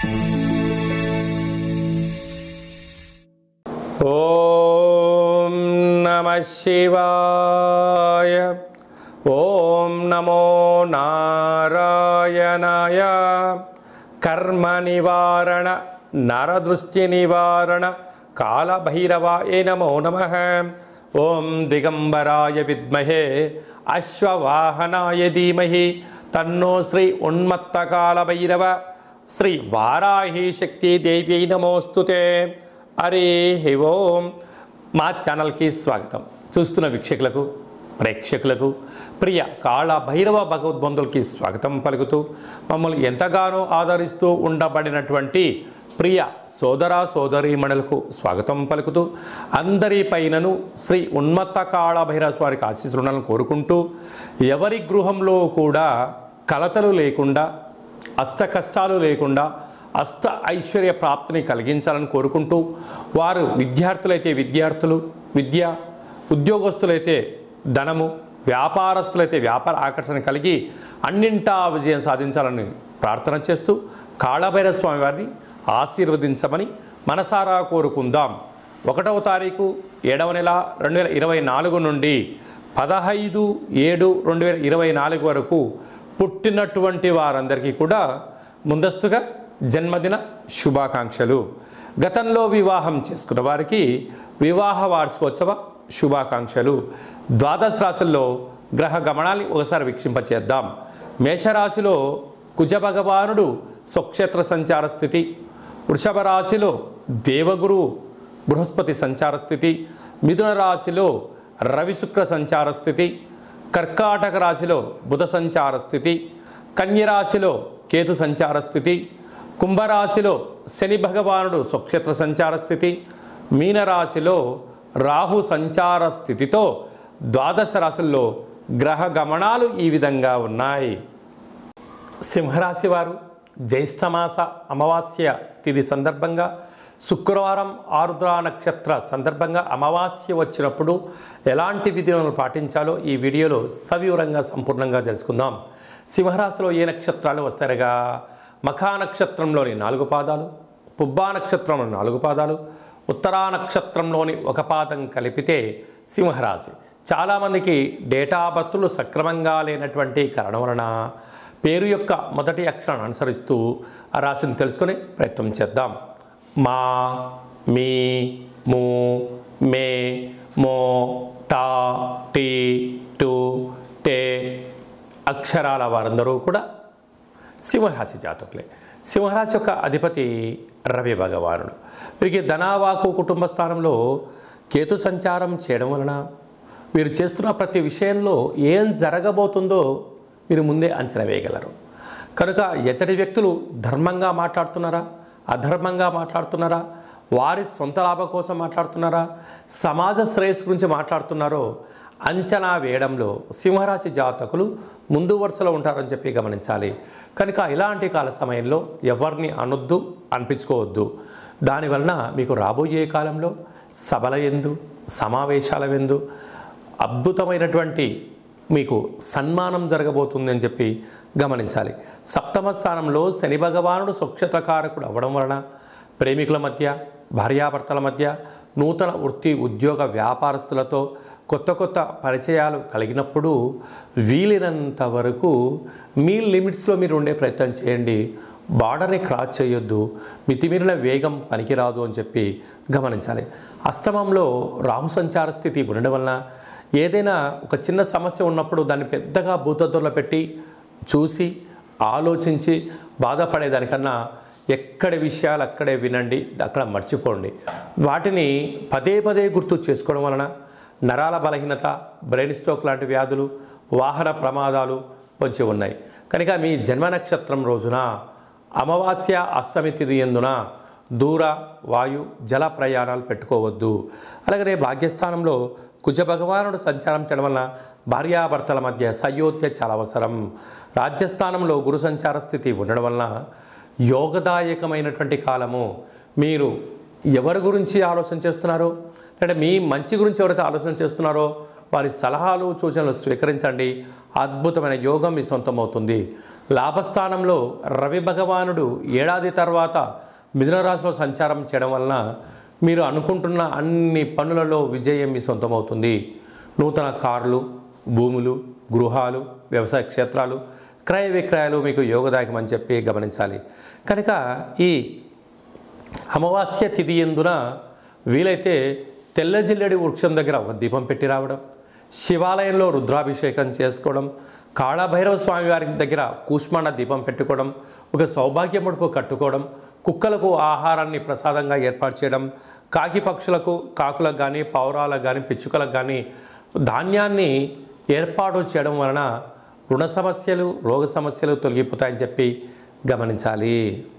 ఓం నమ శివాయ ఓం నమో నారాయణాయ కర్మ నివారణ నరదృష్టి నివారణ కాళభైరవాయ నమో నమ ఓం దిగంబరాయ విద్మహే అశ్వవాహనాయ ధీమహి తన్నో శ్రీ ఉన్మత్త కాళభైరవ శ్రీ వారాహి శక్తి దేవ్యై నమోస్తుతే హరి ఓం మా ఛానల్కి స్వాగతం చూస్తున్న వీక్షకులకు ప్రేక్షకులకు ప్రియ కాళ భైరవ భగవద్బంధులకి స్వాగతం పలుకుతూ మమ్మల్ని ఎంతగానో ఆదరిస్తూ ఉండబడినటువంటి ప్రియ సోదర సోదరీమణులకు స్వాగతం పలుకుతూ అందరి పైనను శ్రీ ఉన్మత్త కాళ భైరవ స్వారికి ఆశీస్సులను కోరుకుంటూ ఎవరి గృహంలో కూడా కలతలు లేకుండా అష్ట కష్టాలు లేకుండా అష్ట ఐశ్వర్య ప్రాప్తిని కలిగించాలని కోరుకుంటూ వారు విద్యార్థులైతే విద్యార్థులు విద్య ఉద్యోగస్తులైతే ధనము వ్యాపారస్తులైతే వ్యాపార ఆకర్షణ కలిగి అన్నింటా విజయం సాధించాలని ప్రార్థన చేస్తూ కాళభైరవ స్వామి వారిని ఆశీర్వదించమని మనసారా కోరుకుందాం ఒకటవ తారీఖు ఏడవ నెల రెండు వేల ఇరవై నాలుగు నుండి పదహైదు ఏడు రెండు వేల ఇరవై నాలుగు వరకు పుట్టినటువంటి వారందరికీ కూడా ముందస్తుగా జన్మదిన శుభాకాంక్షలు గతంలో వివాహం చేసుకున్న వారికి వివాహ వార్షికోత్సవ శుభాకాంక్షలు ద్వాదశ రాశుల్లో గ్రహ గమనాన్ని ఒకసారి వీక్షింపచేద్దాం మేషరాశిలో కుజ భగవానుడు స్వక్షేత్ర సంచార స్థితి వృషభ రాశిలో దేవగురు బృహస్పతి సంచార స్థితి మిథున రాశిలో రవి శుక్ర సంచార స్థితి కర్కాటక రాశిలో బుధ సంచార స్థితి కన్యరాశిలో కేతు సంచార స్థితి కుంభరాశిలో శని భగవానుడు స్వక్షేత్ర సంచార స్థితి మీనరాశిలో రాహు సంచార స్థితితో ద్వాదశ రాశుల్లో గ్రహ గమనాలు ఈ విధంగా ఉన్నాయి సింహరాశి వారు జ్యేష్ఠమాస అమావాస్య తిథి సందర్భంగా శుక్రవారం ఆరుద్ర నక్షత్ర సందర్భంగా అమావాస్య వచ్చినప్పుడు ఎలాంటి విధులను పాటించాలో ఈ వీడియోలో సవివరంగా సంపూర్ణంగా తెలుసుకుందాం సింహరాశిలో ఏ నక్షత్రాలు వస్తారుగా మఖా నక్షత్రంలోని నాలుగు పాదాలు పుబ్బా నక్షత్రంలో నాలుగు పాదాలు ఉత్తరా నక్షత్రంలోని ఒక పాదం కలిపితే సింహరాశి చాలామందికి డేటా బర్తులు సక్రమంగా లేనటువంటి కారణం వలన పేరు యొక్క మొదటి అక్షరాన్ని అనుసరిస్తూ ఆ రాశిని తెలుసుకునే ప్రయత్నం చేద్దాం మా మీ ము మే మో టా టీ టు టే అక్షరాల వారందరూ కూడా సింహరాశి జాతకులే సింహరాశి యొక్క అధిపతి రవి భగవానుడు వీరికి ధనావాకు కుటుంబ స్థానంలో కేతు సంచారం చేయడం వలన వీరు చేస్తున్న ప్రతి విషయంలో ఏం జరగబోతుందో మీరు ముందే అంచనా వేయగలరు కనుక ఎతడి వ్యక్తులు ధర్మంగా మాట్లాడుతున్నారా అధర్మంగా మాట్లాడుతున్నారా వారి సొంత లాభం కోసం మాట్లాడుతున్నారా సమాజ శ్రేయస్సు గురించి మాట్లాడుతున్నారో అంచనా వేయడంలో సింహరాశి జాతకులు ముందు వరుసలో ఉంటారని చెప్పి గమనించాలి కనుక ఇలాంటి కాల సమయంలో ఎవరిని అనొద్దు అనిపించుకోవద్దు దానివలన మీకు రాబోయే కాలంలో సభల ఎందు సమావేశాల ఎందు అద్భుతమైనటువంటి మీకు సన్మానం జరగబోతుంది అని చెప్పి గమనించాలి సప్తమ స్థానంలో శని భగవానుడు స్వచ్ఛతకారకుడు అవ్వడం వలన ప్రేమికుల మధ్య భార్యాభర్తల మధ్య నూతన వృత్తి ఉద్యోగ వ్యాపారస్తులతో కొత్త కొత్త పరిచయాలు కలిగినప్పుడు వీలైనంత వరకు మీ లిమిట్స్లో మీరు ఉండే ప్రయత్నం చేయండి బార్డర్ని క్రాస్ చేయొద్దు మితిమీరిన వేగం పనికిరాదు అని చెప్పి గమనించాలి అష్టమంలో రాహు సంచార స్థితి ఉండడం వలన ఏదైనా ఒక చిన్న సమస్య ఉన్నప్పుడు దాన్ని పెద్దగా భూతద్దులో పెట్టి చూసి ఆలోచించి బాధపడేదానికన్నా ఎక్కడి విషయాలు అక్కడే వినండి అక్కడ మర్చిపోండి వాటిని పదే పదే గుర్తు చేసుకోవడం వలన నరాల బలహీనత బ్రెయిన్ స్ట్రోక్ లాంటి వ్యాధులు వాహన ప్రమాదాలు పొంచి ఉన్నాయి కనుక మీ జన్మ నక్షత్రం రోజున అమావాస్య అష్టమి తిథి ఎందున దూర వాయు జల ప్రయాణాలు పెట్టుకోవద్దు అలాగనే భాగ్యస్థానంలో కుజ భగవానుడు సంచారం చేయడం వలన భార్యాభర్తల మధ్య సయోధ్య చాలా అవసరం రాజ్యస్థానంలో గురు సంచార స్థితి ఉండడం వలన యోగదాయకమైనటువంటి కాలము మీరు ఎవరి గురించి ఆలోచన చేస్తున్నారో అంటే మీ మంచి గురించి ఎవరైతే ఆలోచన చేస్తున్నారో వారి సలహాలు సూచనలు స్వీకరించండి అద్భుతమైన యోగం మీ సొంతమవుతుంది లాభస్థానంలో రవి భగవానుడు ఏడాది తర్వాత మిథున రాశిలో సంచారం చేయడం వలన మీరు అనుకుంటున్న అన్ని పనులలో విజయం మీ సొంతమవుతుంది నూతన కార్లు భూములు గృహాలు వ్యవసాయ క్షేత్రాలు క్రయ విక్రయాలు మీకు యోగదాయకమని చెప్పి గమనించాలి కనుక ఈ అమావాస్య తిథి ఎందున వీలైతే తెల్ల జిల్లెడి వృక్షం దగ్గర ఒక దీపం పెట్టి రావడం శివాలయంలో రుద్రాభిషేకం చేసుకోవడం కాళభైరవ స్వామి వారి దగ్గర కూష్మాండ దీపం పెట్టుకోవడం ఒక సౌభాగ్య ముడుపు కట్టుకోవడం కుక్కలకు ఆహారాన్ని ప్రసాదంగా ఏర్పాటు చేయడం కాకి పక్షులకు కాకులకు కానీ పౌరాలకు కానీ పిచ్చుకలకు కానీ ధాన్యాన్ని ఏర్పాటు చేయడం వలన రుణ సమస్యలు రోగ సమస్యలు తొలగిపోతాయని చెప్పి గమనించాలి